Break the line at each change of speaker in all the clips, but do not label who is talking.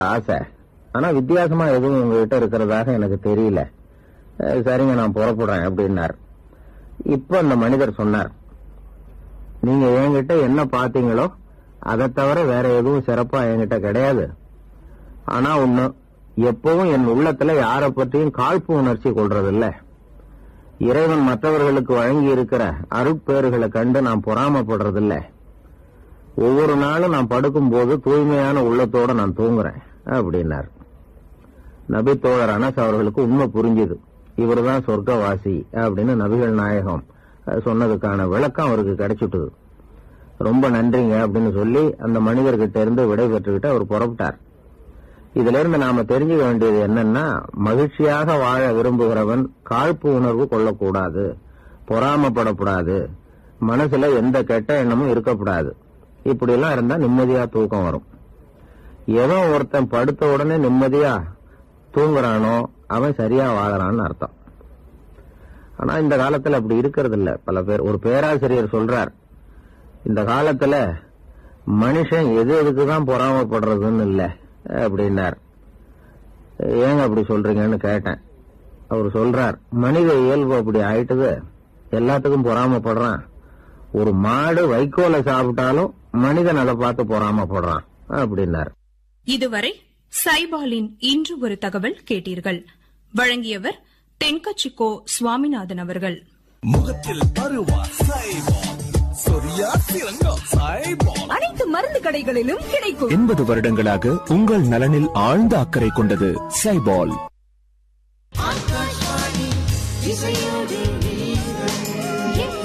ஆசை ஆனா வித்தியாசமா எதுவும் உங்ககிட்ட இருக்கிறதாக எனக்கு தெரியல அஹ் சரிங்க நான் புறப்படுறேன் அப்படின்னார் இப்ப அந்த மனிதர் சொன்னார் நீங்க என்கிட்ட என்ன பாத்தீங்களோ அதை தவிர வேற எதுவும் சிறப்பா என்கிட்ட கிடையாது ஆனா ஒண்ணு எப்பவும் என் உள்ளத்துல யார பற்றியும் காழ்ப்பு உணர்ச்சி கொள்றதில்ல இறைவன் மற்றவர்களுக்கு வழங்கி இருக்கிற அருட்பேறுகளை கண்டு நான் பொறாமப்படுறதில்ல ஒவ்வொரு நாளும் நான் படுக்கும் போது தூய்மையான உள்ளத்தோட நான் தூங்குறேன் அப்படின்னார் நபி தோழர் அனஸ் அவர்களுக்கு உண்மை புரிஞ்சுது இவர்தான் சொர்க்கவாசி அப்படின்னு நபிகள் நாயகம் அஹ், சொன்னதுக்கான விளக்கம் அவருக்கு கிடைச்சிட்டுது ரொம்ப நன்றிங்க அப்படின்னு சொல்லி அந்த மனிதர்கிட்ட இருந்து விடை பெற்றுக்கிட்டு அவர் புறப்பட்டார் இதுல இருந்து நாம தெரிஞ்சுக்க வேண்டியது என்னன்னா மகிழ்ச்சியாக வாழ விரும்புகிறவன் காழ்ப்பு உணர்வு கொள்ளக்கூடாது பொறாமப்படக்கூடாது மனசுல எந்த கெட்ட எண்ணமும் இருக்கக்கூடாது இப்படி எல்லாம் இருந்தா நிம்மதியா தூக்கம் வரும் எவன் ஒருத்தன் படுத்த உடனே நிம்மதியா தூங்குறானோ அவன் சரியா வாழறான்னு அர்த்தம் ஆனா இந்த காலத்துல அப்படி இருக்கிறது இல்ல பல பேர் ஒரு பேராசிரியர் சொல்றார் இந்த காலத்துல மனுஷன் எது எதுக்குதான் பொறாமப்படுறதுன்னு இல்ல அப்படின்னார் ஏங்க அப்படி சொல்றீங்கன்னு கேட்டேன் அவர் சொல்றார் மனித இயல்பு அப்படி ஆயிட்டுது எல்லாத்துக்கும் பொறாமப்படுறான் ஒரு மாடு வைக்கோலை சாப்பிட்டாலும் மனிதன் அதை பார்த்து பொறாமப்படுறான் அப்படின்னார்
இதுவரை சைபாலின் இன்று ஒரு தகவல் கேட்டீர்கள் வழங்கியவர் தென்கச்சிக்கோ சுவாமிநாதன் அவர்கள்
முகத்தில் பருவா சைபால் சொரியா சிறங்கா சைபால்
அனைத்து மருந்து கடைகளிலும் கிடைக்கும்
எண்பது வருடங்களாக உங்கள் நலனில் ஆழ்ந்த அக்கறை கொண்டது சைபால்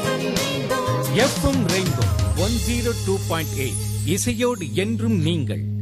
FM rainbow one zero two point eight இசையோடு என்றும் நீங்கள்